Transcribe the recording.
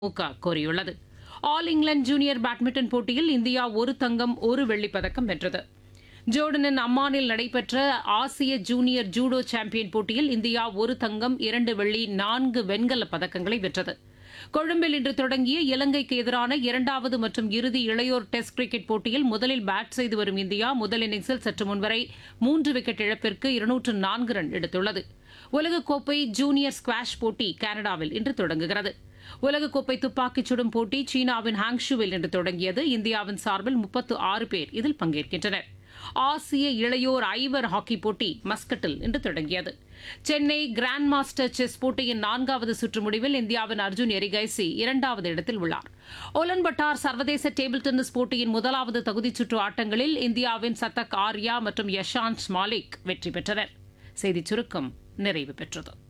திமுக கோரியுள்ளது all England junior badminton போட்டியில் India ஒரு தங்கம் ஒரு வெள்ளிப் பதக்கம் வென்றது ஜோர்டனின் அம்மானில் நடைபெற்ற ஆசிய ஜூனியர் ஜூடோ சாம்பியன் போட்டியில் இந்தியா ஒரு தங்கம் இரண்டு வெள்ளி நான்கு வெண்கலப் பதக்கங்களை வென்றது கொழும்பில் இன்று தொடங்கிய இலங்கைக்கு எதிரான இரண்டாவது மற்றும் இறுதி இளையோர் டெஸ்ட் கிரிக்கெட் போட்டியில் முதலில் பேட் செய்து வரும் இந்தியா முதல் இன்னிங்ஸில் சற்று முன்வரை மூன்று விக்கெட் இழப்பிற்கு இருநூற்று நான்கு ரன் எடுத்துள்ளது உலகக்கோப்பை ஜூனியர் ஸ்குவாஷ் போட்டி கனடாவில் இன்று தொடங்குகிறது உலகக்கோப்பை துப்பாக்கிச் சுடும் போட்டி சீனாவின் ஹாங்ஷுவில் இன்று தொடங்கியது இந்தியாவின் சார்பில் முப்பத்து ஆறு பேர் இதில் பங்கேற்கின்றனர் ஆசிய இளையோர் ஐவர் ஹாக்கி போட்டி மஸ்கட்டில் இன்று தொடங்கியது சென்னை கிராண்ட் மாஸ்டர் செஸ் போட்டியின் நான்காவது சுற்று முடிவில் இந்தியாவின் அர்ஜுன் எரிகைசி இரண்டாவது இடத்தில் உள்ளார் ஒலன்பட்டார் சர்வதேச டேபிள் டென்னிஸ் போட்டியின் முதலாவது தகுதிச் சுற்று ஆட்டங்களில் இந்தியாவின் சத்தக் ஆர்யா மற்றும் யஷாந்த் மாலிக் வெற்றி பெற்றனர் செய்திச் சுருக்கம் நிறைவு பெற்றது